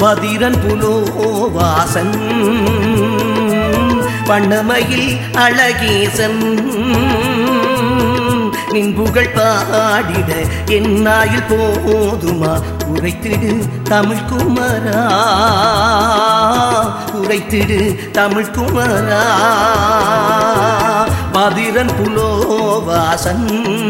பதிரன் புலோவாசன் வண்ணமயில் அழகேசன் நின் புகழ் பாடிட என்னாயில் போதுமா உரைத்திடு தமிழ் குமரா உரைத்திடு தமிழ் குமரா பதிரன் புலோவாசன்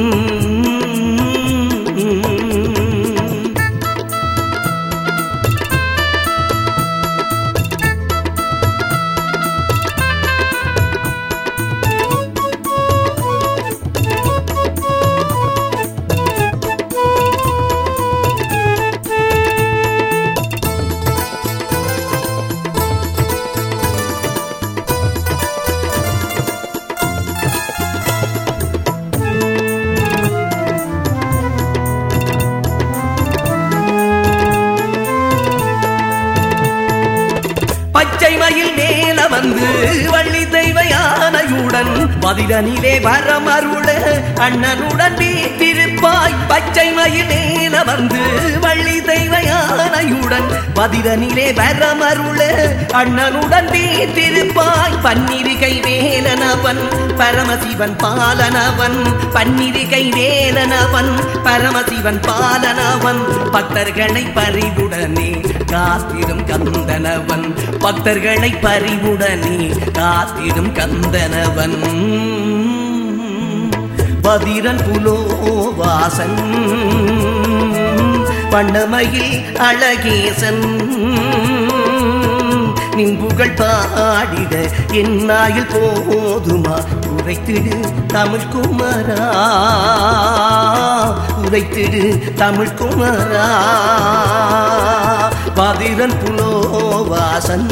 பச்சை மயில் மேல வந்து வள்ளி தெய்வ யானையுடன் மதிரனிலே வரமருள அண்ணனுடன் வீட்டிருப்பாய் பச்சை மயில் மேல வந்து வள்ளி தெய்வ யானையுடன் மதிரனிலே வரமருள அண்ணனுடன் வீட்டிருப்பாய் பன்னிருகை வேலனவன் பரமசிவன் பாலனவன் பன்னிருகை வேலனவன் பரமசிவன் பாலனவன் பக்தர்களை பறிவுடனே காத்திடும் கந்தனவன் பக்தர்களை பறிவுடனே காத்திடும் கந்தனவன் பதிரன் புலோவாசன் வண்ணமயில் அழகேசன் நின் புகழ் பாடிட என்னாயில் போதுமா உரைத்திடு தமிழ் குமரா உரைத்திடு தமிழ் குமரா பதிரன் புலோவாசன்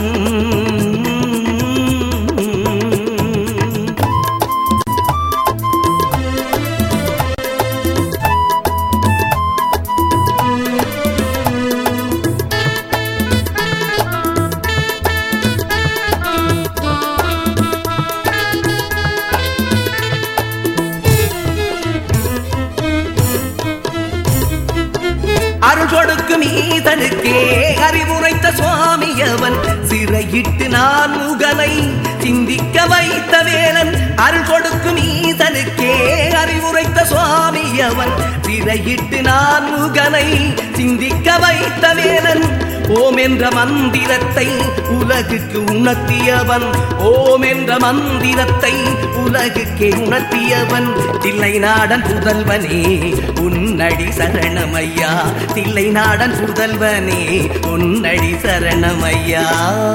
அருள் கொடுக்கும் ஈதனுக்கே அறிவுரைத்த சுவாமி அவன் சிறையிட்டு நான் முகனை சிந்திக்க வைத்த வேலன் அருள் கொடுக்கும் ஈதனுக்கே அறிவுரைத்த சுவாமி அவன் சிறையிட்டு நான் முகனை சிந்திக்க வைத்த வேலன் ஓம் என்ற மந்திரத்தை உலகுக்கு உணர்த்தியவன் ஓம் என்ற மந்திரத்தை உலகுக்கே உணர்த்தியவன் தில்லை நாடன் புதல்வனே உன்னடி சரணமையா தில்லை நாடன் புதல்வனே உன்னடி சரணமையா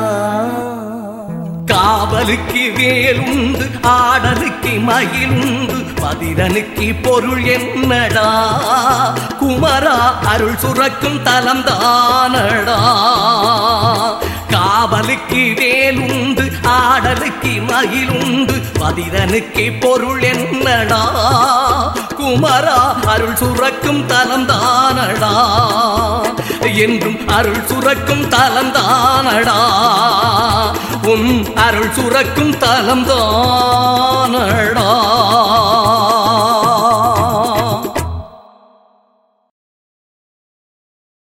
காவலுக்கு வேலுண்டு ஆடலுக்கு மகிழுண்டு பதிரனுக்கு பொருள் என்னடா குமரா அருள் சுரக்கும் தலம் தானடா காவலுக்கு வேலுண்டு ஆடலுக்கு மகிழுண்டு பதிரனுக்கு பொருள் என்னடா குமரா அருள் சுரக்கும் தலம் தானடா என்றும் அருள் சுரக்கும் தலம் தானடா உன் அருள் சுரக்கும் தலம் தானடா